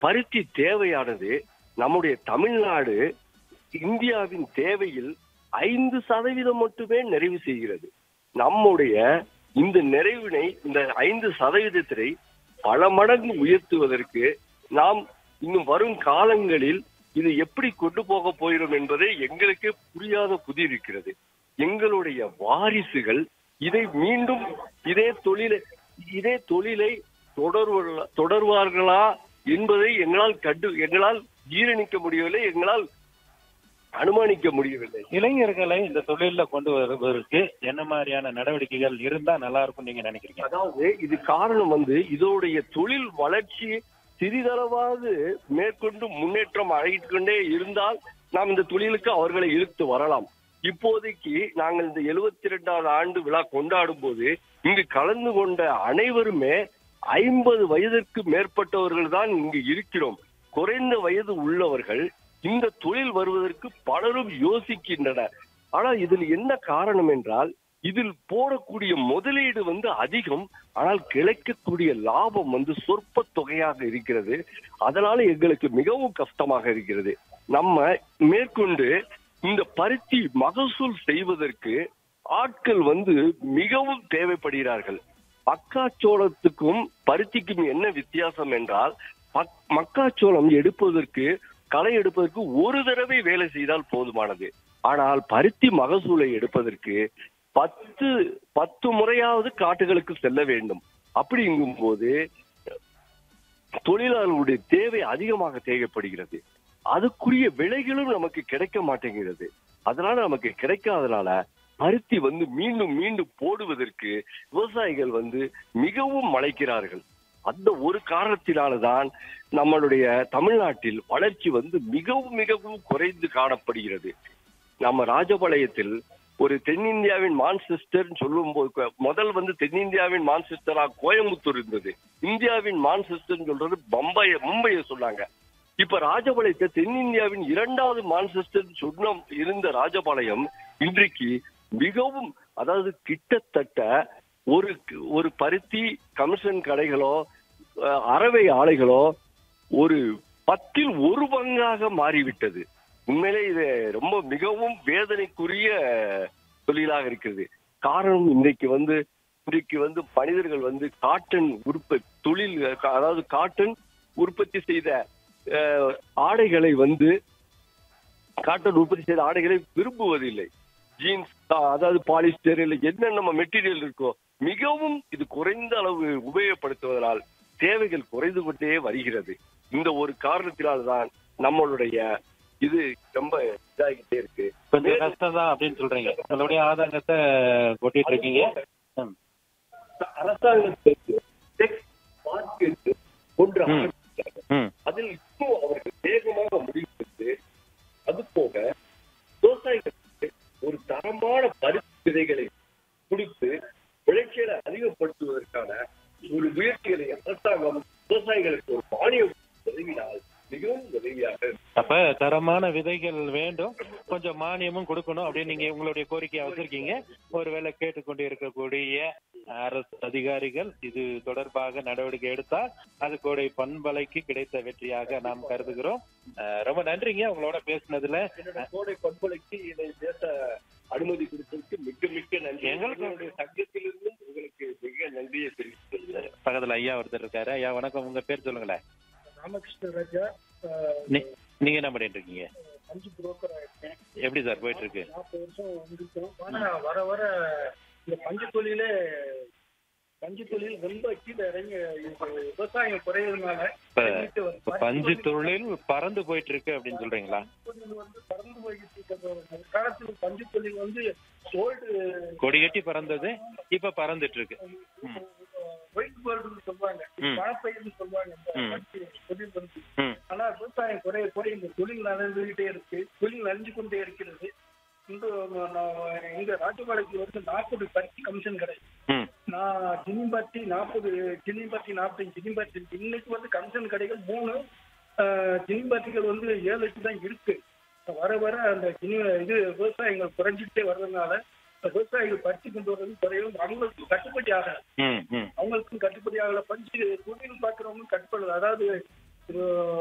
பருத்தி தேவையானது நம்முடைய தமிழ்நாடு இந்தியாவின் தேவையில் ஐந்து சதவீதம் மட்டுமே நிறைவு செய்கிறது நம்முடைய இந்த நிறைவினை இந்த ஐந்து சதவீதத்தினை பல மடங்கு உயர்த்துவதற்கு நாம் இன்னும் வரும் காலங்களில் இது எப்படி கொண்டு போக போகிறோம் என்பதை எங்களுக்கு புரியாத புதி இருக்கிறது எங்களுடைய வாரிசுகள் இதை மீண்டும் இதே தொழிலை இதே தொழிலை தொடர்வர்களா தொடர்வார்களா என்பதை எங்களால் கண்டு எங்களால் ஜீரணிக்க முடியவில்லை எங்களால் அனுமானிக்க முடியவில்லை இளைஞர்களை இந்த தொழில கொண்டு வருவதற்கு என்ன மாதிரியான நடவடிக்கைகள் இருந்தா நல்லா இருக்கும் நீங்க நினைக்கிறீங்க அதாவது இது காரணம் வந்து இதோடைய தொழில் வளர்ச்சி சிறிதளவாவது மேற்கொண்டு முன்னேற்றம் அடைந்து கொண்டே இருந்தால் நாம் இந்த தொழிலுக்கு அவர்களை இழுத்து வரலாம் இப்போதைக்கு நாங்கள் இந்த எழுபத்தி ரெண்டாவது ஆண்டு விழா கொண்டாடும் போது இங்கு கலந்து கொண்ட அனைவருமே ஐம்பது வயதிற்கு மேற்பட்டவர்கள் தான் இங்கு இருக்கிறோம் குறைந்த வயது உள்ளவர்கள் இந்த தொழில் வருவதற்கு பலரும் யோசிக்கின்றனர் ஆனால் இதில் என்ன காரணம் என்றால் இதில் போடக்கூடிய முதலீடு வந்து அதிகம் ஆனால் கிடைக்கக்கூடிய லாபம் வந்து சொற்ப தொகையாக இருக்கிறது அதனால எங்களுக்கு மிகவும் கஷ்டமாக இருக்கிறது நம்ம மேற்கொண்டு இந்த பருத்தி மகசூல் செய்வதற்கு ஆட்கள் வந்து மிகவும் தேவைப்படுகிறார்கள் மக்காச்சோளத்துக்கும் பருத்திக்கும் என்ன வித்தியாசம் என்றால் மக்- மக்காச்சோளம் எடுப்பதற்கு களை எடுப்பதற்கு ஒரு தடவை வேலை செய்தால் போதுமானது ஆனால் பருத்தி மகசூலை எடுப்பதற்கு பத்து பத்து முறையாவது காட்டுகளுக்கு செல்ல வேண்டும் அப்படிங்கும் போது தொழிலாளர்களுடைய தேவை அதிகமாக தேவைப்படுகிறது அதுக்குரிய விலைகளும் நமக்கு கிடைக்க மாட்டேங்கிறது அதனால நமக்கு கிடைக்காதனால பருத்தி வந்து மீண்டும் மீண்டும் போடுவதற்கு விவசாயிகள் வந்து மிகவும் மலைக்கிறார்கள் அந்த ஒரு காரணத்தினால்தான் நம்மளுடைய தமிழ்நாட்டில் வளர்ச்சி வந்து மிகவும் மிகவும் குறைந்து காணப்படுகிறது நம்ம ராஜபாளையத்தில் ஒரு தென்னிந்தியாவின் மான்செஸ்டர் சொல்லும் போது முதல் வந்து தென்னிந்தியாவின் மான்செஸ்டரா கோயம்புத்தூர் இருந்தது இந்தியாவின் மான்செஸ்டர் சொல்றது பம்பாய மும்பையை சொன்னாங்க இப்ப ராஜபாளையத்தை தென்னிந்தியாவின் இரண்டாவது மான்செஸ்டர் சொன்ன இருந்த ராஜபாளையம் இன்றைக்கு மிகவும் அதாவது கிட்டத்தட்ட ஒரு ஒரு பருத்தி கமிஷன் கடைகளோ அஹ், அரவை ஆலைகளோ ஒரு பத்தில் ஒரு பங்காக மாறிவிட்டது உண்மையிலே இது ரொம்ப மிகவும் வேதனைக்குரிய தொழிலாக இருக்கிறது காரணம் இன்றைக்கு வந்து இன்றைக்கு வந்து மனிதர்கள் வந்து காட்டன் உற்பத்தி தொழில் அதாவது காட்டன் உற்பத்தி செய்த அஹ், ஆடைகளை வந்து காட்டன் உற்பத்தி செய்த ஆடைகளை விரும்புவதில்லை ஜீன்ஸ் அதாவது பாலிஸ்டர் இல்லை என்ன நம்ம மெட்டீரியல் இருக்கோ மிகவும் இது குறைந்த அளவு உபயோகப்படுத்துவதனால் தேவைகள் குறைந்து கொண்டே வருகிறது இந்த ஒரு காரணத்தினால் தான் நம்மளுடைய இது ரொம்ப இதாகிட்டே இருக்கு கொஞ்சம் கஷ்டம் தான் அப்படின்னு சொல்றீங்க உங்களுடைய ஆதங்கத்தை கொட்டிட்டு இருக்கீங்க ம். அரசாங்கத்துக்கு டெக்ஸ் மார்க்கெட் கொண்டு ம். ஆரம்பித்தாங்க. ம். அதில் இன்னும் அவர்கள் வேகமாக முடிவெடுத்து அது போக விவசாயிகளுக்கு ஒரு தரமான பருத்தி விதைகளை கொடுத்து விளைச்சலை அதிகப்படுத்துவதற்கான ஒரு முயற்சிகளை அரசாங்கம் விவசாயிகளுக்கு ஒரு மானியம் உதவினால் மிகவும் உதவியாக இருக்கும். அப்ப தரமான விதைகள் வேண்டும் கொஞ்சம் மானியமும் கொடுக்கணும் அப்படின்னு நீங்க உங்களுடைய கோரிக்கையை வச்சிருக்கீங்க ஒருவேளை கேட்டுக்கொண்டு இருக்கக்கூடிய அரசு அதிகாரிகள் இது தொடர்பாக நடவடிக்கை எடுத்தால் அது கோடை பண்பலைக்கு கிடைத்த வெற்றியாக நாம் கருதுகிறோம் அஹ் ரொம்ப நன்றிங்க உங்களோட பேசுனதுல என்னோட கோடை பண்பலைக்கு இதை பேச அனுமதி கொடுத்ததற்கு மிக்க மிக்க நன்றி எங்களுக்கு- எங்களுடைய சங்கத்திலிருந்தும் உங்களுக்கு மிக நன்றியை தெரிவித்துள்ளேன் பக்கத்துல ஐயா ஒருத்தர் இருக்காரு ஐயா வணக்கம் உங்க பேர் சொல்லுங்களேன் ராமகிருஷ்ண ராஜா அஹ், நீ- நீங்க என்ன பண்ணிட்டு இருக்கீங்க பஞ்சு புரோக்கர் இருக்கேன் எப்படி சார் போயிட்டு இருக்கு நாற்பது வருஷம் வந்திருக்கோம் ஆனா வர வர இந்த பஞ்சு தொழிலே பஞ்சு தொழில் ரொம்ப கீழே இறங்கி இது விவசாயம் குறையறதுனால இப்ப இறங்கிட்டு வருது. இப்ப பஞ்சு தொழில் பறந்து போயிட்டு இருக்கு அப்படின்னு சொல்றீங்களா பஞ்சு தொழில் வந்து பறந்து போய்கிட்டு இருக்கிறது ஒரு காலத்துல பஞ்சு தொழில் வந்து ஓல்டு கொடி கட்டி பறந்தது இப்ப பறந்துட்டு இருக்கு ம். ஒயிட் கோல்டுன்னு சொல்லுவாங்க ம். பணப்பயிர்னு சொல்லுவாங்க இந்த ம். பஞ்சு தொழில் வந்து ம். ஆனா விவசாயம் குறைய குறைய இந்த தொழில் நடந்துகிட்டே இருக்கு தொழில் நலிஞ்சு கொண்டே இருக்கிறது இந்த நான் எங்க ராஜபாளையத்தில் வந்து நாற்பது பருத்தி கமிஷன் கிடையாது ம். நான் ஜினிம்பட்டி நாற்பது ஜினிம்பட்டி நாற்பது ஜினிம்பட்டி இருக்கு. இன்னைக்கு வந்து கமிஷன் கடைகள் மூணு ஆஹ், ஜினிம்பட்டிகள் வந்து ஏழு எட்டு தான் இருக்கு வர வர அந்த ஜினி இது விவசாயங்கள் குறைஞ்சிக்கிட்டே வர்றதுனால இந்த விவசாயிகள் பருத்தி கொண்டு வர்றது குறையும் அவங்களுக்கு கட்டுப்படி ஆகல ம், ம். அவங்களுக்கும் கட்டுப்படி ஆகல பஞ்சு தொழில் பார்க்குறவங்களும் கட்டுப்படல அதாவது திரு